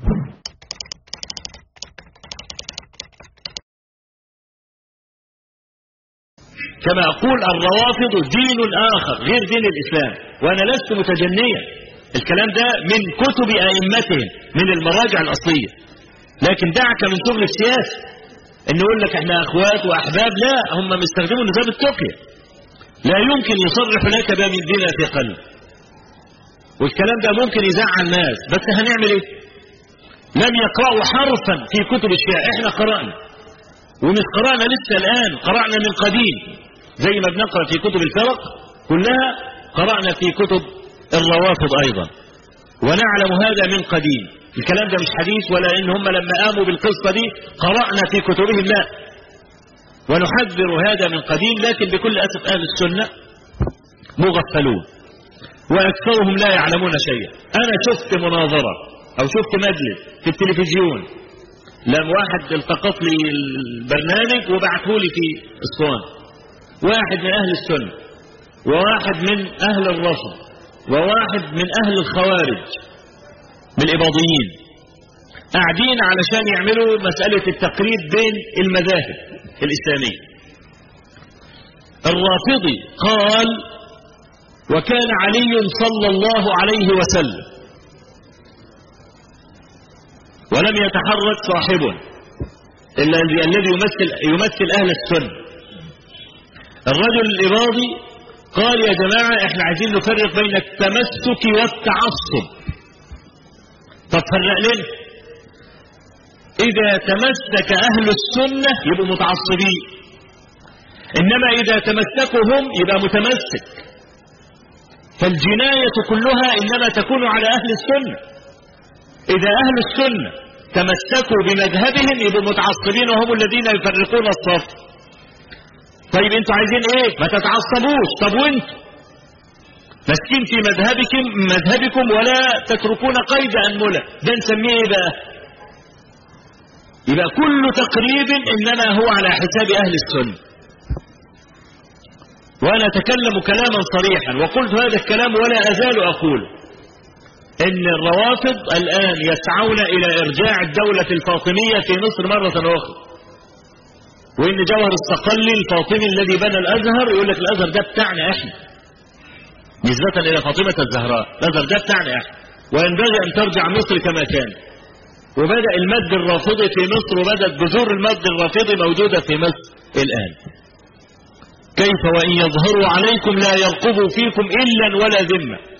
كما أقول الروافض دين آخر غير دين الإسلام وأنا لست متجنيا الكلام ده من كتب أئمتهم من المراجع الأصلية لكن دعك من شغل السياسة إن يقول لك إحنا أخوات وأحباب لا هم بيستخدموا نظام التوكيا لا يمكن يصرح لك بها من دين في قلب والكلام ده ممكن يزعل الناس بس هنعمل ايه لم يقرأوا حرفا في كتب الشيعة احنا قرأنا ومش قرأنا لسه الآن قرأنا من قديم زي ما بنقرأ في كتب الفرق كلها قرأنا في كتب الروافض أيضا ونعلم هذا من قديم الكلام ده مش حديث ولا إن هم لما قاموا بالقصة دي قرأنا في كتبهم لا ونحذر هذا من قديم لكن بكل أسف أهل السنة مغفلون وأكثرهم لا يعلمون شيئا أنا شفت مناظرة أو شفت مجلس في التلفزيون لما واحد التقط لي البرنامج وبعته لي في اسوان واحد من اهل السنه وواحد من اهل الرفض وواحد من اهل الخوارج من الاباضيين قاعدين علشان يعملوا مساله التقريب بين المذاهب الاسلاميه الرافضي قال وكان علي صلى الله عليه وسلم ولم يتحرك صاحبه إلا الذي يمثل, يمثل أهل السنة الرجل الإباضي قال يا جماعة احنا عايزين نفرق بين التمسك والتعصب طب فرق لنا إذا تمسك أهل السنة يبقوا متعصبين إنما إذا تمسكوا هم يبقى متمسك فالجناية كلها إنما تكون على أهل السنة إذا أهل السنة تمسكوا بمذهبهم يبقوا متعصبين وهم الذين يفرقون الصف طيب انتوا عايزين ايه ما تتعصبوش طب وانتوا ماسكين في مذهبكم مذهبكم ولا تتركون قيد انمله ده نسميه ايه بقى يبقى كل تقريب انما هو على حساب اهل السنه وانا اتكلم كلاما صريحا وقلت هذا الكلام ولا ازال اقوله ان الروافض الان يسعون الى ارجاع الدولة الفاطمية في مصر مرة اخرى وان جوهر الصقلي الفاطمي الذي بنى الازهر يقول لك الازهر ده بتاعنا احنا نسبة الى فاطمة الزهراء الازهر ده بتاعنا احنا وينبغي ان ترجع مصر كما كان وبدأ المد الرافضي في مصر وبدأت بذور المد الرافضي موجودة في مصر الان كيف وان يظهروا عليكم لا يرقبوا فيكم الا ولا ذمه